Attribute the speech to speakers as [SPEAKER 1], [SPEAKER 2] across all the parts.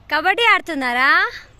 [SPEAKER 1] కబడ్డీ ఆడుతున్నారా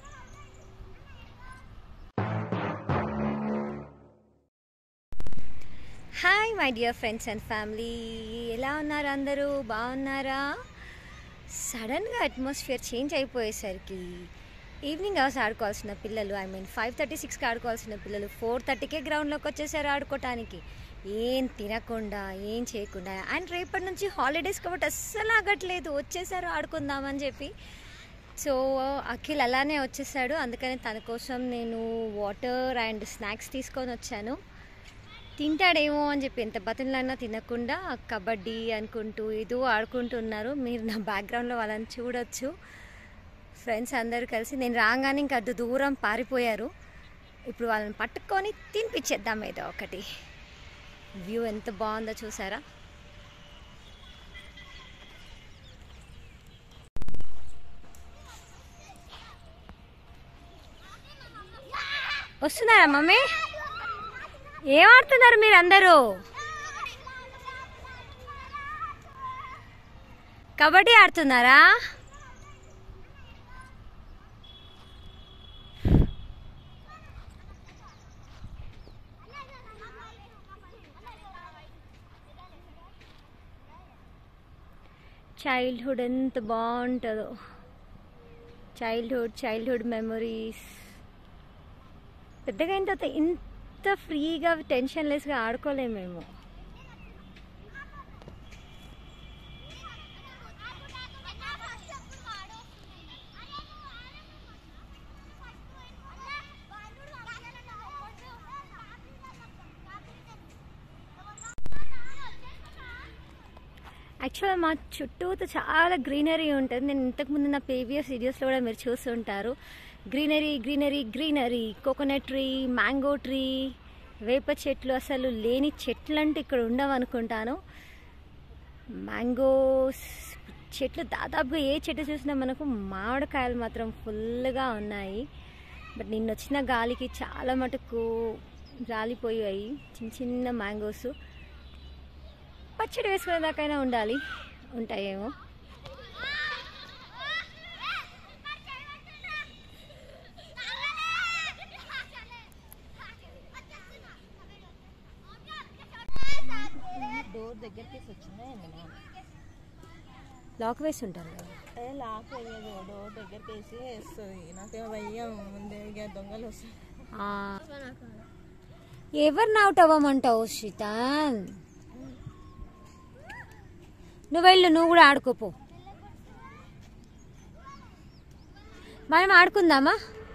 [SPEAKER 1] hi my dear friends and family ఎలా ఉన్నారు అందరూ బాగున్నారా సడన్గా అట్మాస్ఫియర్ చేంజ్ అయిపోయేసరికి ఈవినింగ్ అవర్స్ ఆడుకోవాల్సిన పిల్లలు ఐ మీన్ ఫైవ్ థర్టీ సిక్స్కి ఆడుకోవాల్సిన పిల్లలు ఫోర్ థర్టీకే గ్రౌండ్లోకి వచ్చేసారు ఆడుకోవటానికి ఏం తినకుండా ఏం చేయకుండా అండ్ రేపటి నుంచి హాలిడేస్ కాబట్టి అస్సలు ఆగట్లేదు వచ్చేసారు ఆడుకుందామని చెప్పి సో అఖిల్ అలానే వచ్చేసాడు అందుకని తన కోసం నేను వాటర్ అండ్ స్నాక్స్ తీసుకొని వచ్చాను తింటాడేమో అని చెప్పి ఎంత బతులన్నా తినకుండా కబడ్డీ అనుకుంటూ ఏదో ఆడుకుంటున్నారు మీరు నా బ్యాక్గ్రౌండ్లో వాళ్ళని చూడొచ్చు ఫ్రెండ్స్ అందరూ కలిసి నేను రాగానే ఇంకా అడ్డు దూరం పారిపోయారు ఇప్పుడు వాళ్ళని పట్టుకొని తినిపించేద్దాం ఏదో ఒకటి వ్యూ ఎంత బాగుందో చూసారా వస్తున్నారా మమ్మీ ఏం ఆడుతున్నారు మీరు అందరూ కబడ్డీ ఆడుతున్నారా చైల్డ్హుడ్ ఎంత బాగుంటుందో చైల్డ్హుడ్ చైల్డ్హుడ్ మెమరీస్ పెద్దగా అయిన తర్వాత ఇంత ఫ్రీగా టెన్షన్ లెస్గా ఆడుకోలేము మేము యాక్చువల్గా మా చుట్టూతో చాలా గ్రీనరీ ఉంటుంది నేను ఇంతకుముందు నా ప్రీవియస్ వీడియోస్లో కూడా మీరు చూస్తుంటారు greenery greenery greenery coconut tree mango tree వేప చెట్లు అసలు లేని చెట్లు అంటే ఇక్కడ ఉండవు అనుకుంటాను మ్యాంగో చెట్లు దాదాపుగా ఏ చెట్టు చూసినా మనకు మామిడికాయలు మాత్రం ఫుల్గా ఉన్నాయి బట్ నిన్న వచ్చిన గాలికి చాలా మటుకు రాలిపోయాయి చిన్న చిన్న మ్యాంగోస్ పచ్చడి వేసుకునే దాకైనా ఉండాలి ఉంటాయేమో
[SPEAKER 2] డోర్ దగ్గరికి వచ్చిందా ఏంది నాన్న?
[SPEAKER 1] లాక్ వేసి ఉంటారు కదా
[SPEAKER 2] ఏ లాక్ వేయదు డోర్ దగ్గరికి వేసి వేస్తుంది నాకేమో భయం ముందే ఇక దొంగలు వస్తాయి
[SPEAKER 1] ఆ. ఎవరిని అవుట్ అవ్వమంటావు శ్రీతాన్ నువ్వు వెళ్ళు నువ్వు కూడా ఆడుకోపో మనం ఆడుకుందామా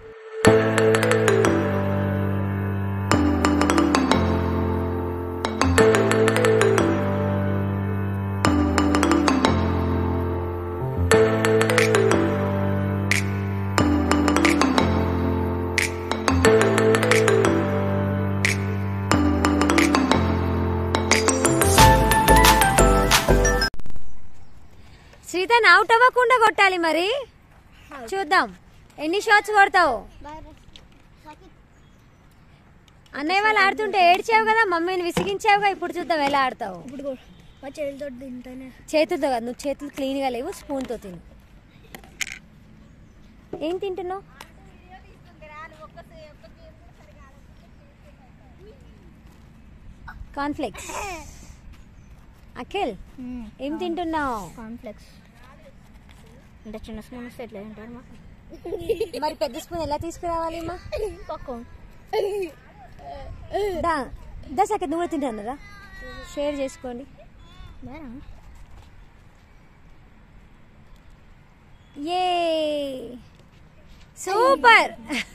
[SPEAKER 1] శ్రీతాన్ అవుట్ అవ్వకుండా కొట్టాలి మరి చూద్దాం ఎన్ని షాట్స్ కొడతావు అన్నయ్య వాళ్ళు ఆడుతుంటే ఏడ్చావు కదా మమ్మీని విసిగించావుగా ఇప్పుడు చూద్దాం ఎలా ఆడతావు
[SPEAKER 3] ఇప్పుడు మా చేతితో తింటానే
[SPEAKER 1] చేతులతో కాదు నువ్వు చేతులు క్లీన్గా లేవు స్పూన్తో తిను ఏం తింటున్నావు కాన్ఫ్లెక్స్ అఖిల్ ఏం తింటున్నావు
[SPEAKER 3] కాన్ఫ్లెక్స్ అంటే చిన్న స్పూన్ వస్తే ఎట్లా తింటారు మా
[SPEAKER 1] మరి పెద్ద స్పూన్ ఎలా తీసుకురావాలి మా
[SPEAKER 3] పక్కన
[SPEAKER 1] దా దా సక్క నువ్వు కూడా తింటాను షేర్ చేసుకోండి
[SPEAKER 3] బేరా
[SPEAKER 1] ఏ సూపర్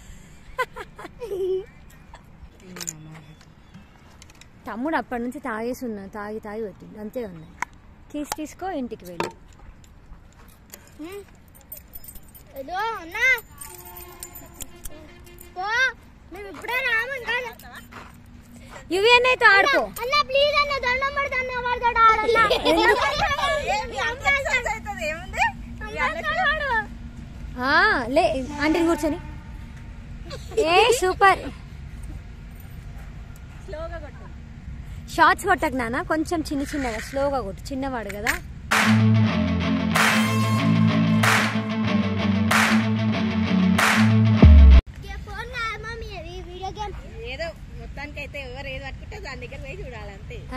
[SPEAKER 1] తమ్ముడు అప్పటి నుంచి తాగేసి ఉన్నా తాగి తాగి పెట్టిండు అంతే ఉన్నాయి కీస్ తీసుకో ఇంటికి వెళ్ళి
[SPEAKER 3] ఏదో అన్నా పో మేము ఇప్పుడే రాము ఇంకా
[SPEAKER 1] యువి అన్నయ్యతో ఆడుకో
[SPEAKER 3] అన్న ప్లీజ్ అన్న దండం పడి దండం పడతాడు ఆడన్నా
[SPEAKER 1] ఆ, లే అంటే కూర్చొని ఏ సూపర్ షార్ట్స్ కొట్టకు నాన్న కొంచెం చిన్న చిన్నగా స్లోగా కొట్టు చిన్నవాడు కదా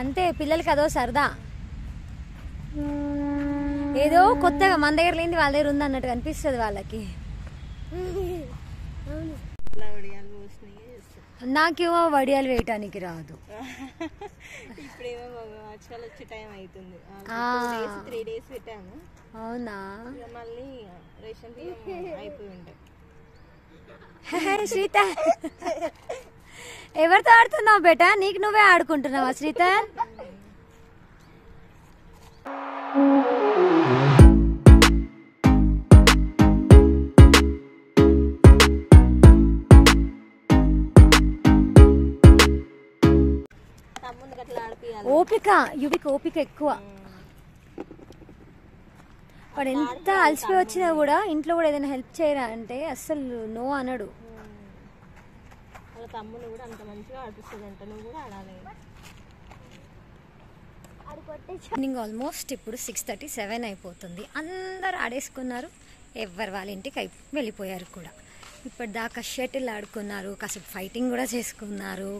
[SPEAKER 1] అంతే పిల్లలకి అదో సరదా ఏదో కొత్తగా మన దగ్గర లేనిది వాళ్ళ దగ్గర ఉంది అన్నట్టు అనిపిస్తుంది వాళ్ళకి
[SPEAKER 2] ఇట్లా ఉడియాలు పోసినాయి చేస్తాం
[SPEAKER 1] నాకేమో వడియాలు వేయటానికి రాదు
[SPEAKER 2] ఇప్పుడేమో వర్షాలు వచ్చే టైం అవుతుంది
[SPEAKER 1] ఆ.
[SPEAKER 2] డేస్ త్రీ డేస్ పెట్టాము
[SPEAKER 1] అవునా
[SPEAKER 2] ఇక మళ్ళీ రేషన్ బియ్యం అయిపోయి ఉంటాయి
[SPEAKER 1] శ్రీత ఎవరితో ఆడుతున్నావు బేటా నీకు నువ్వే ఆడుకుంటున్నావా శ్రీత
[SPEAKER 2] తమ్ముందుకు అట్లా ఆడిపియాలి
[SPEAKER 1] ఓపిక యువికి ఓపిక ఎక్కువ వాడు ఎంత అలసిపోయి వచ్చినా కూడా ఇంట్లో కూడా ఏదైనా హెల్ప్ చేయరా అంటే అస్సలు నో అనడు
[SPEAKER 2] వాళ్ళ తమ్ముని కూడా అంత మంచిగా ఆడిపిస్తుంది అంట నువ్వు కూడా ఆడాలి
[SPEAKER 1] ఈవినింగ్ ఆల్మోస్ట్ ఇప్పుడు సిక్స్ థర్టీ సెవెన్ అయిపోతుంది అందరు ఆడేసుకున్నారు ఎవరు వాళ్ళ ఇంటికి అయి వెళ్ళిపోయారు కూడా ఇప్పటిదాకా షటిల్ ఆడుకున్నారు కాసేపు ఫైటింగ్ కూడా చేసుకున్నారు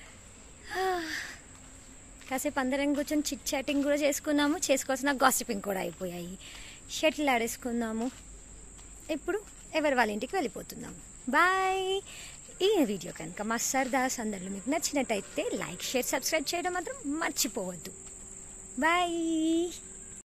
[SPEAKER 1] కాసేపు అందరం కూర్చొని చిట్ చాటింగ్ కూడా చేసుకున్నాము చేసుకోవాల్సిన గాసిపింగ్ కూడా అయిపోయాయి షటిల్ ఆడేసుకున్నాము ఇప్పుడు ఎవరి వాళ్ళ ఇంటికి వెళ్ళిపోతున్నాము బాయ్ ఈ వీడియో కనుక మా సరదా సందర్లు మీకు నచ్చినట్టయితే లైక్ షేర్ సబ్స్క్రైబ్ చేయడం మాత్రం మర్చిపోవద్దు బాయ్